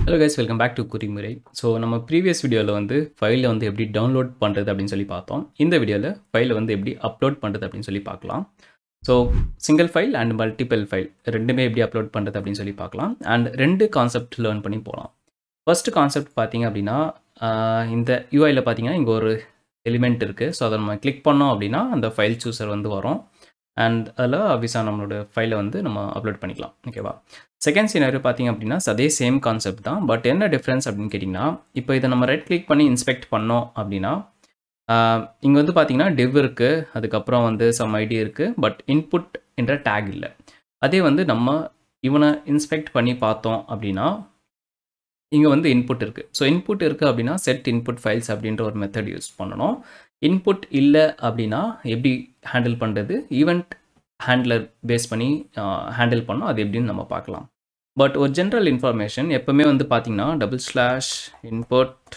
hello guys welcome back to குறிமுறை so நம்ம previous வீடியோவில் வந்து ஃபைலை வந்து எப்படி டவுன்லோட் பண்ணுறது அப்படின்னு சொல்லி பார்த்தோம் இந்த வீடியோவில் ஃபைலை வந்து எப்படி அப்லோட் பண்ணுறது அப்படின்னு சொல்லி பார்க்கலாம் so single file and multiple file ரெண்டுமே எப்படி அப்லோட் பண்ணுறது அப்படின்னு சொல்லி பார்க்கலாம் அண்ட் ரெண்டு கான்செப்ட் லேர்ன் பண்ணி போகலாம் ஃபர்ஸ்ட் கான்செப்ட் பார்த்தீங்க அப்படின்னா ஆஹ் இந்த யூஐயில் பார்த்தீங்கன்னா இங்கே ஒரு எலிமெண்ட் இருக்குது ஸோ அதை நம்ம கிளிக் பண்ணோம் அப்படின்னா அந்த ஃபைல் சூசர் வந்து வரும் அண்ட் அதில் அபிசா நம்மளோட ஃபைலை வந்து நம்ம அப்லோட் பண்ணிக்கலாம் ஓகேவா செகண்ட் சீனரி பார்த்தீங்க அப்படின்னா அதே சேம் கான்செப்ட் தான் பட் என்ன டிஃப்ரென்ஸ் அப்படின்னு கேட்டிங்கன்னா இப்போ இதை நம்ம ரைட் கிளிக் பண்ணி இன்ஸ்பெக்ட் பண்ணோம் அப்படின்னா இங்கே வந்து பார்த்தீங்கன்னா டிவ் இருக்குது அதுக்கப்புறம் வந்து சம் ஐடி இருக்குது பட் இன்புட் என்ற டேக் இல்லை அதே வந்து நம்ம இவனை இன்ஸ்பெக்ட் பண்ணி பார்த்தோம் அப்படின்னா இங்கே வந்து இன்புட் இருக்குது ஸோ இன்புட் இருக்குது அப்படின்னா செட் இன்புட் ஃபைல்ஸ் அப்படின்ற ஒரு மெத்தட் யூஸ் பண்ணணும் இன்புட் இல்லை அப்படின்னா எப்படி ஹேண்டில் பண்ணுறது ஈவெண்ட் ஹேண்ட்லர் பேஸ் பண்ணி ஹேண்டில் பண்ணோம் அது எப்படின்னு நம்ம பார்க்கலாம் பட் ஒரு ஜென்ரல் இன்ஃபர்மேஷன் எப்போவுமே வந்து பார்த்தீங்கன்னா double slash input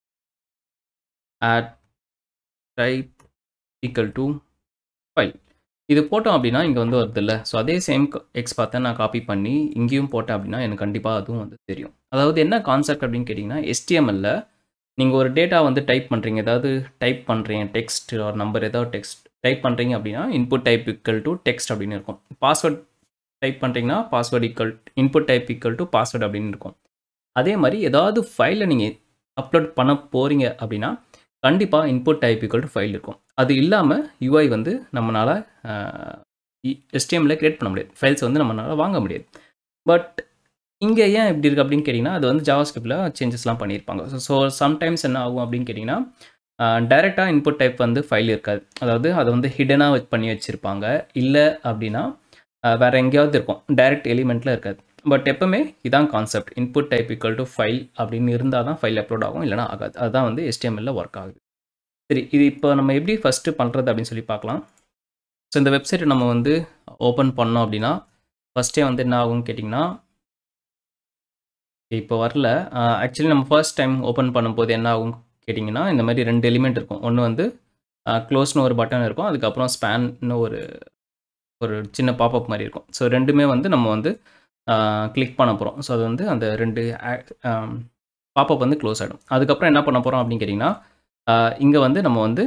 at type equal to file இது போட்டோம் அப்படின்னா இங்கே வந்து வருது இல்லை ஸோ அதே சேம் எக்ஸ் பார்த்தா நான் காப்பி பண்ணி இங்கேயும் போட்டேன் அப்படின்னா எனக்கு கண்டிப்பாக அதுவும் வந்து தெரியும் அதாவது என்ன கான்செப்ட் அப்படின்னு கேட்டிங்கன்னா எஸ்டிஎம்எல்ல நீங்கள் ஒரு டேட்டா வந்து டைப் பண்ணுறீங்க ஏதாவது டைப் பண்ணுறீங்க டெக்ஸ்ட் ஒரு நம்பர் ஏதாவது டெக்ஸ்ட் டைப் பண்ணுறீங்க அப்படின்னா input type equal to text அப்படின்னு இருக்கும் பாஸ்வேர்ட் டைப் பண்ணுறீங்கன்னா password equal input type equal to password அப்படின்னு இருக்கும் அதே மாதிரி ஏதாவது ஃபைலை நீங்கள் அப்லோட் பண்ண போகிறீங்க அப்படின்னா கண்டிப்பாக input type equal to file இருக்கும் அது இல்லாமல் யூஐ வந்து நம்மளால் எஸ்டிஎம்மில் க்ரியேட் பண்ண முடியாது ஃபைல்ஸ் வந்து நம்மளால் வாங்க முடியாது பட் இங்கே ஏன் இப்படி இருக்குது அப்படின்னு கேட்டிங்கன்னா அது வந்து ஜாவாஸ்கிரிப்டில் சேஞ்சஸ்லாம் பண்ணியிருப்பாங்க ஸோ ஸோ சம்டைம்ஸ் என்ன ஆகும் அப்படின்னு கேட்டிங்கன்னா டைரெக்டாக இன்புட் டைப் வந்து ஃபைல் இருக்காது அதாவது அதை வந்து ஹிடனாக பண்ணி வச்சுருப்பாங்க இல்லை அப்படின்னா வேறு எங்கேயாவது இருக்கும் டைரக்ட் எலிமெண்ட்டில் இருக்காது பட் எப்போவுமே இதான் concept input type equal to file அப்படின்னு இருந்தால் தான் ஃபைல் அப்லோட் ஆகும் இல்லைனா ஆகாது அதுதான் வந்து எஸ்டிஎம்எல்ல ஒர்க் ஆகுது சரி இது இப்போ நம்ம எப்படி ஃபஸ்ட்டு பண்ணுறது அப்படின்னு சொல்லி பார்க்கலாம் ஸோ இந்த வெப்சைட்டை நம்ம வந்து ஓப்பன் பண்ணோம் அப்படின்னா ஃபஸ்ட்டே வந்து என்ன ஆகும்னு கேட்டிங்கன்னா இப்போ வரல ஆக்சுவலி நம்ம ஃபர்ஸ்ட் டைம் ஓப்பன் பண்ணும்போது என்ன ஆகும் கேட்டிங்கன்னா இந்த மாதிரி ரெண்டு எலிமெண்ட் இருக்கும் ஒன்று வந்து க்ளோஸ்னு ஒரு பட்டன் இருக்கும் அதுக்கப்புறம் ஸ்பேன்னு ஒரு ஒரு சின்ன பாப்அப் மாதிரி இருக்கும் ஸோ ரெண்டுமே வந்து நம்ம வந்து கிளிக் பண்ண போகிறோம் ஸோ அது வந்து அந்த ரெண்டு பாப்அப் வந்து க்ளோஸ் ஆகிடும் அதுக்கப்புறம் என்ன பண்ண போகிறோம் அப்படின்னு கேட்டிங்கன்னா இங்கே வந்து நம்ம வந்து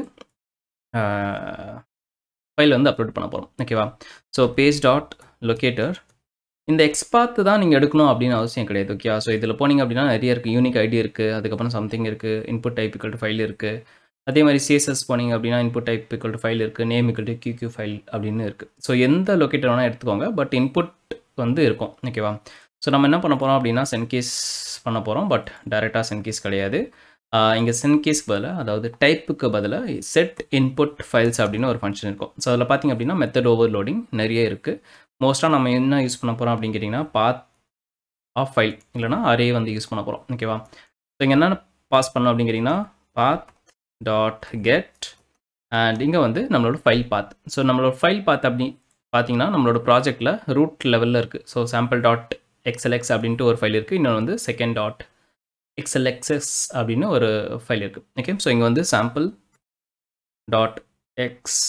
ஃபைல் வந்து அப்லோட் பண்ண போகிறோம் ஓகேவா ஸோ பேஜ் டாட் லொக்கேட்டர் இந்த எக்ஸ்பாத்து தான் நீங்கள் எடுக்கணும் அப்படின்னு அவசியம் கிடையாது ஓகே ஸோ இதில் போனீங்க அப்படின்னா நிறைய இருக்குது யூனிக் ஐடி இருக்குது அதுக்கப்புறம் சம்திங் இருக்குது input type equal to file இருக்குது அதே மாதிரி சிஎஸ்எஸ் போனீங்க அப்படின்னா input type equal to file இருக்குது name equal to q file அப்படின்னு இருக்குது ஸோ எந்த லொக்கேட்டர் வேணால் எடுத்துக்கோங்க பட் இன்புட் வந்து இருக்கும் ஓகேவா ஸோ நம்ம என்ன பண்ண போகிறோம் அப்படின்னா சென்கேஸ் பண்ண போகிறோம் பட் டைரெக்டாக சென்கேஸ் கிடையாது இங்கே சென்கேஸ்க்கு பதிலாக அதாவது டைப்புக்கு பதிலாக செட் இன்புட் ஃபைல்ஸ் அப்படின்னு ஒரு ஃபங்க்ஷன் இருக்கும் ஸோ அதில் பார்த்திங்க அப்படின்னா மெத்தட் ஓவர்லோடிங் நிறைய இருக்குது மோஸ்ட்டாக நம்ம என்ன யூஸ் பண்ண போகிறோம் அப்படின்னு கேட்டிங்கன்னா பாத் ஆஃப் ஃபைல் இல்லைனா அரே வந்து யூஸ் பண்ண போகிறோம் ஓகேவா ஸோ இங்கே என்னென்ன பாஸ் பண்ணோம் அப்படின்னு கேட்டிங்கன்னா பாத் டாட் கெட் அண்ட் இங்கே வந்து நம்மளோட ஃபைல் பாத் ஸோ நம்மளோட ஃபைல் பாத் அப்படி பார்த்தீங்கன்னா நம்மளோட ப்ராஜெக்ட்டில் ரூட் லெவலில் இருக்குது ஸோ சாம்பிள் டாட் எக்ஸ்எல்எக்ஸ் அப்படின்ட்டு ஒரு ஃபைல் இருக்குது இன்னொன்று வந்து செகண்ட் டாட் எக்ஸ்எல்எக்ஸ்எஸ் அப்படின்னு ஒரு ஃபைல் இருக்குது ஓகே ஸோ இங்கே வந்து சாம்பிள் டாட் எக்ஸ்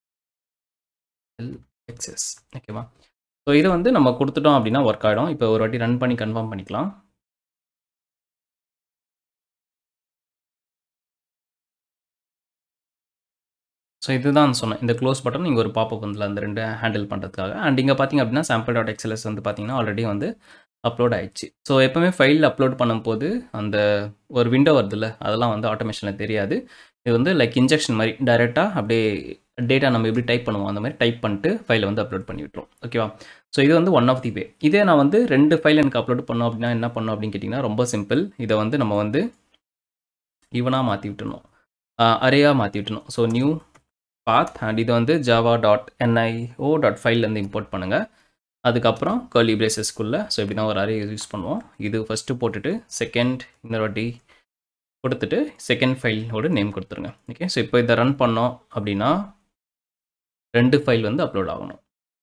எக்ஸஸ் ஓகேவா ஸோ இதை வந்து நம்ம கொடுத்துட்டோம் அப்படின்னா ஒர்க் ஆகிடும் இப்போ ஒரு வாட்டி ரன் பண்ணி கன்ஃபார்ம் பண்ணிக்கலாம் ஸோ இதுதான் சொன்னேன் இந்த க்ளோஸ் பட்டன் இங்கே ஒரு பாப்பப் வந்து அந்த ரெண்டு ஹேண்டில் பண்ணுறதுக்காக அண்ட் இங்கே பார்த்தீங்க அப்படின்னா சாம்பிள் டாட் எக்ஸ்எல்எஸ் வந்து பார்த்தீங்கன்னா ஆல்ரெடி வந்து அப்லோட் ஆயிடுச்சு ஸோ எப்போவுமே ஃபைல் அப்லோட் பண்ணும்போது அந்த ஒரு விண்டோ வருதுல்ல அதெல்லாம் வந்து ஆட்டோமேஷனில் தெரியாது இது வந்து லைக் இன்ஜெக்ஷன் மாதிரி டைரெக்டாக அப்படியே டேட்டா நம்ம எப்படி டைப் பண்ணுவோம் அந்த மாதிரி டைப் பண்ணிட்டு ஃபைலை வந்து அப்லோட் பண்ணி விட்டுரும் ஓகேவா ஸோ இது வந்து ஒன் ஆஃப் தி வே இதே நான் வந்து ரெண்டு ஃபைல் எனக்கு அப்லோட் பண்ணோம் அப்படின்னா என்ன பண்ணோம் அப்படின்னு கேட்டிங்கன்னா ரொம்ப சிம்பிள் இதை வந்து நம்ம வந்து ஈவனாக மாற்றி விட்டுணும் அரேயாக மாற்றி விட்டணும் ஸோ நியூ பாத் அண்ட் இது வந்து ஜாவா டாட் என்ஐஓ டாட் ஃபைல்லேருந்து இம்போர்ட் பண்ணுங்கள் அதுக்கப்புறம் கர்லி பிரேசஸ்க்குள்ளே ஸோ இப்படி தான் ஒரு அரே யூஸ் பண்ணுவோம் இது ஃபஸ்ட்டு போட்டுட்டு செகண்ட் இன்னொரு வாட்டி கொடுத்துட்டு செகண்ட் ஃபைலோட நேம் கொடுத்துருங்க ஓகே ஸோ இப்போ இதை ரன் பண்ணோம் அப்படின்னா ரெண்டு ஃபைல் வந்து அப்லோட் ஆகணும்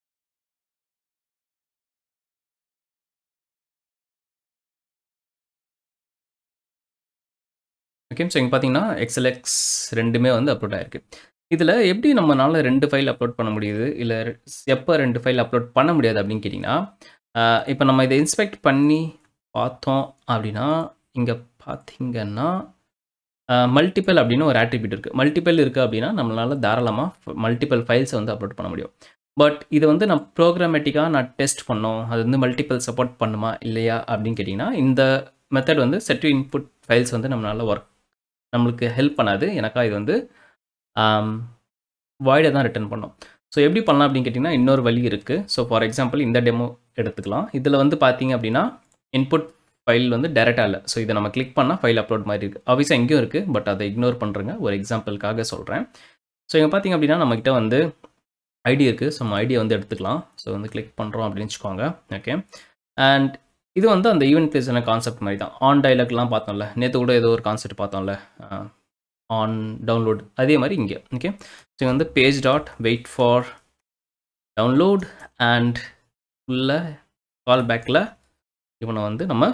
ஓகே ஸோ இங்கே பார்த்தீங்கன்னா எக்ஸ்எல்எக்ஸ் ரெண்டுமே வந்து அப்லோட் ஆகிருக்கு இதில் எப்படி நம்மளால ரெண்டு ஃபைல் அப்லோட் பண்ண முடியுது இல்லை எப்போ ரெண்டு ஃபைல் அப்லோட் பண்ண முடியாது அப்படின்னு கேட்டிங்கன்னா இப்போ நம்ம இதை இன்ஸ்பெக்ட் பண்ணி பார்த்தோம் அப்படின்னா இங்கே பார்த்தீங்கன்னா மல்டிபிள் அப்படின்னு ஒரு ஆட்ரிபியூட் இருக்குது மல்டிபிள் இருக்குது அப்படின்னா நம்மளால் தாராளமாக மல்டிபிள் ஃபைல்ஸை வந்து அப்லோட் பண்ண முடியும் பட் இது வந்து நான் ப்ரோக்ராமேட்டிக்காக நான் டெஸ்ட் பண்ணோம் அது வந்து மல்டிபிள் சப்போர்ட் பண்ணுமா இல்லையா அப்படின்னு கேட்டிங்கன்னா இந்த மெத்தட் வந்து செட் இன்புட் ஃபைல்ஸ் வந்து நம்மளால் ஒர்க் நம்மளுக்கு ஹெல்ப் பண்ணாது எனக்கா இது வந்து வாய்டை தான் ரிட்டர்ன் பண்ணோம் ஸோ எப்படி பண்ணலாம் அப்படின்னு கேட்டிங்கன்னா இன்னொரு வழி இருக்குது ஸோ ஃபார் எக்ஸாம்பிள் இந்த டெமோ எடுத்துக்கலாம் இதில் வந்து பார்த்தீங்க அப்படின்னா இன்புட் ஃபைல் வந்து டேரெக்டாக இல்லை ஸோ இதை நம்ம கிளிக் பண்ணால் ஃபைல் அப்லோட் மாதிரி இருக்குது ஆஃபீஸாக எங்கேயும் இருக்குது பட் அதை இக்னோர் பண்ணுறேங்க ஒரு எக்ஸாம்பிளுக்காக சொல்கிறேன் ஸோ இங்கே பார்த்தீங்க அப்படின்னா நம்மக்கிட்ட வந்து ஐடி இருக்குது ஸோ நம்ம ஐடியை வந்து எடுத்துக்கலாம் ஸோ வந்து கிளிக் பண்ணுறோம் அப்படின்னு வச்சுக்கோங்க ஓகே அண்ட் இது வந்து அந்த ஈவெண்ட் பேஸான கான்செப்ட் மாதிரி தான் ஆன் டைலாக்லாம் பார்த்தோம்ல நேற்று கூட ஏதோ ஒரு கான்செப்ட் பார்த்தோம்ல ஆன் டவுன்லோட் அதே மாதிரி இங்கே ஓகே ஸோ வந்து page dot wait for download and உள்ள கால் பேக்கில் இவனை வந்து நம்ம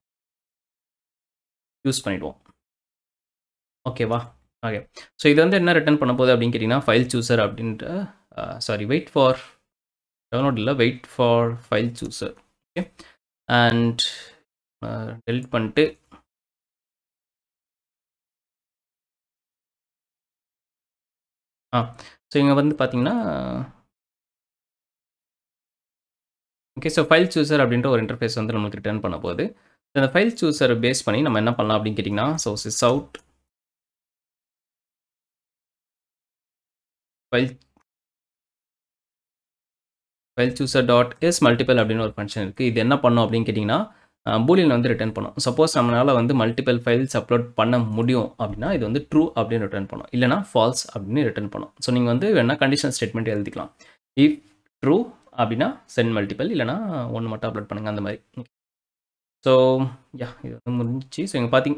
யூஸ் பண்ணிவிடுவோம் ஓகேவா ஓகே ஸோ இது வந்து என்ன ரிட்டர்ன் பண்ண போகுது அப்படின்னு கேட்டிங்கன்னா ஃபைல் சூசர் அப்படின்ட்டு சாரி வெயிட் ஃபார் டவுன்லோட் இல்லை wait for file chooser okay and delete பண்ணிட்டு ஆ ஸோ இங்கே வந்து பார்த்தீங்கன்னா ஓகே ஸோ ஃபைல் சூசர் அப்படின்ற ஒரு இன்டர்ஃபேஸ் வந்து நம்மளுக்கு ரிட்டர்ன் பண்ண போகுது இந்த ஃபைல் சூசரை பேஸ் பண்ணி நம்ம என்ன பண்ணலாம் அப்படின்னு கேட்டிங்கன்னா so sysout file file chooser dot is multiple அப்படின்னு ஒரு ஃபங்க்ஷன் இருக்குது இது என்ன பண்ணும் அப்படின்னு கேட்டிங்கன்னா பூலியன் வந்து ரிட்டர்ன் பண்ணும் சப்போஸ் நம்மளால் வந்து மல்டிபிள் ஃபைல்ஸ் அப்லோட் பண்ண முடியும் அப்படின்னா இது வந்து ட்ரூ அப்படின்னு ரிட்டர்ன் பண்ணும் இல்லைனா ஃபால்ஸ் அப்படின்னு ரிட்டர்ன் பண்ணும் ஸோ நீங்கள் வந்து வேணால் கண்டிஷன் ஸ்டேட்மெண்ட் எழுதிக்கலாம் இஃப் ட்ரூ அப்படின்னா சென்ட் மல்டிபிள் இல்லைனா ஒன்று மட்டும் அப்லோட் பண்ணுங்கள் அந்த மாதிரி ஸோ யா இது வந்து முடிஞ்சிச்சு ஸோ இங்கே பார்த்தீங்க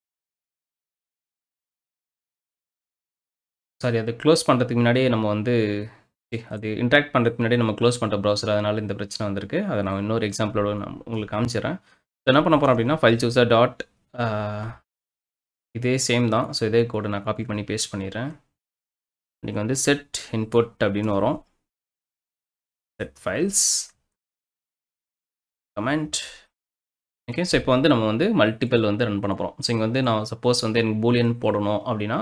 சாரி அது க்ளோஸ் பண்ணுறதுக்கு முன்னாடியே நம்ம வந்து அது இன்ட்ராக்ட் பண்ணுறதுக்கு முன்னாடி நம்ம க்ளோஸ் பண்ணுற ப்ரௌசர் அதனால் இந்த பிரச்சனை வந்திருக்கு அதை நான் இன்னொரு எக்ஸாம்பிளோட நான் உங்களுக்கு காமிச்சிடுறேன் ஸோ என்ன பண்ண போகிறோம் அப்படின்னா ஃபைல் சூசர் டாட் இதே சேம் தான் ஸோ இதே கோடை நான் காப்பி பண்ணி பேஸ்ட் பண்ணிடுறேன் நீங்கள் வந்து செட் இன்புட் அப்படின்னு வரும் set files comment okay so இப்போ வந்து நம்ம வந்து மல்டிபிள் வந்து ரன் பண்ண போகிறோம் ஸோ இங்கே வந்து நான் சப்போஸ் வந்து எனக்கு பூலியன் போடணும் அப்படின்னா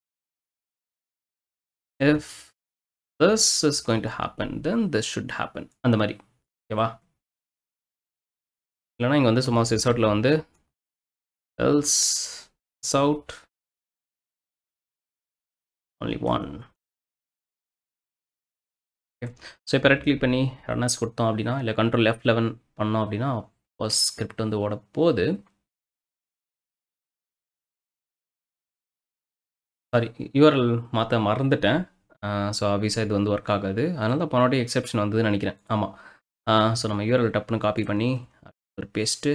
if this is going to happen then this should happen அந்த மாதிரி ஓகேவா இல்லைனா இங்கே வந்து சும்மா சிசவுட்டில் வந்து else sout only one okay so இப்போ ரெட் கிளிக் பண்ணி ரன்னர்ஸ் கொடுத்தோம் அப்படின்னா இல்லை கண்ட்ரோல் லெஃப்ட் லெவன் பண்ணோம் அப்படின்னா ஃபர்ஸ்ட் ஸ்கிரிப்ட் வந்து ஓட போகுது சாரி யூஆர்எல் மாற்ற மறந்துட்டேன் ஸோ ஆப்வியஸாக இது வந்து ஒர்க் ஆகாது அதனால தான் போனோடைய எக்ஸப்ஷன் வந்ததுன்னு நினைக்கிறேன் ஆமாம் ஸோ நம்ம யூஆர்எல் டப்புன்னு காப்பி பண்ணி ஒரு பேஸ்ட்டு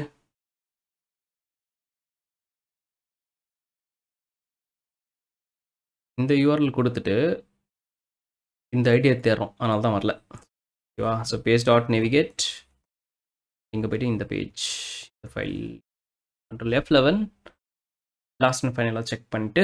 இந்த யூஆர்எல் கொடுத்துட்டு இந்த ஐடியா தேடுறோம் அதனால தான் வரல ஓகேவா ஸோ பேஜ் டாட் நேவிகேட் இங்கே போய்ட்டு இந்த பேஜ் இந்த file control F eleven last and ஃபைனலாக செக் பண்ணிவிட்டு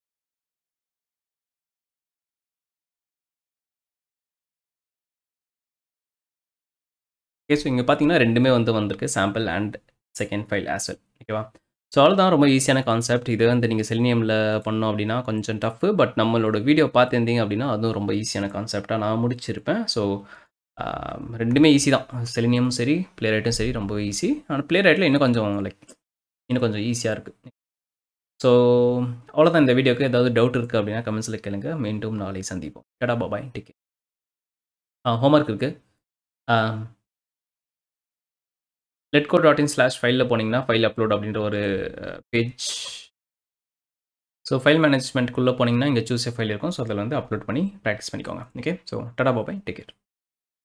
ஓகே ஸோ இங்கே பார்த்தீங்கன்னா ரெண்டுமே வந்து வந்திருக்கு சாம்பிள் அண்ட் செகண்ட் ஃபைல் ஆசல் ஓகேவா ஸோ அவ்வளோதான் ரொம்ப ஈஸியான கான்செப்ட் இது வந்து நீங்கள் செலினியமில் பண்ணோம் அப்படின்னா கொஞ்சம் டஃப்பு பட் நம்மளோட வீடியோ பார்த்துருந்தீங்க அப்படின்னா அதுவும் ரொம்ப ஈஸியான கான்செப்டாக நான் முடிச்சிருப்பேன் ஸோ ரெண்டுமே ஈஸி தான் செலினியமும் சரி பிளே ரைட்டும் சரி ரொம்ப ஈஸி ஆனால் பிளே ரைட்டில் இன்னும் கொஞ்சம் லைக் இன்னும் கொஞ்சம் ஈஸியாக இருக்குது ஸோ அவ்வளோதான் இந்த வீடியோக்கு ஏதாவது டவுட் இருக்குது அப்படின்னா கமெண்ட்ஸில் கேளுங்க மீண்டும் நாளை சந்திப்போம் கேடா பாபாய் டிக்கெட் ஆ ஹோம்ஒர்க் இருக்குது லெட்கோ டாட் இன் ஸ்லாஷ் ஃபைலில் போனீங்கன்னா ஃபைல் அப்லோட் அப்படின்ற ஒரு பேஜ் ஸோ ஃபைல் மேனேஜ்மெண்ட்குள்ளே போனீங்கன்னா இங்கே சூஸ் ஃபைல் இருக்கும் ஸோ அதில் வந்து அப்லோட் பண்ணி ப்ராக்டிஸ் பண்ணிக்கோங்க ஓகே ஸோ டடா பாபாய் டேக் கேர்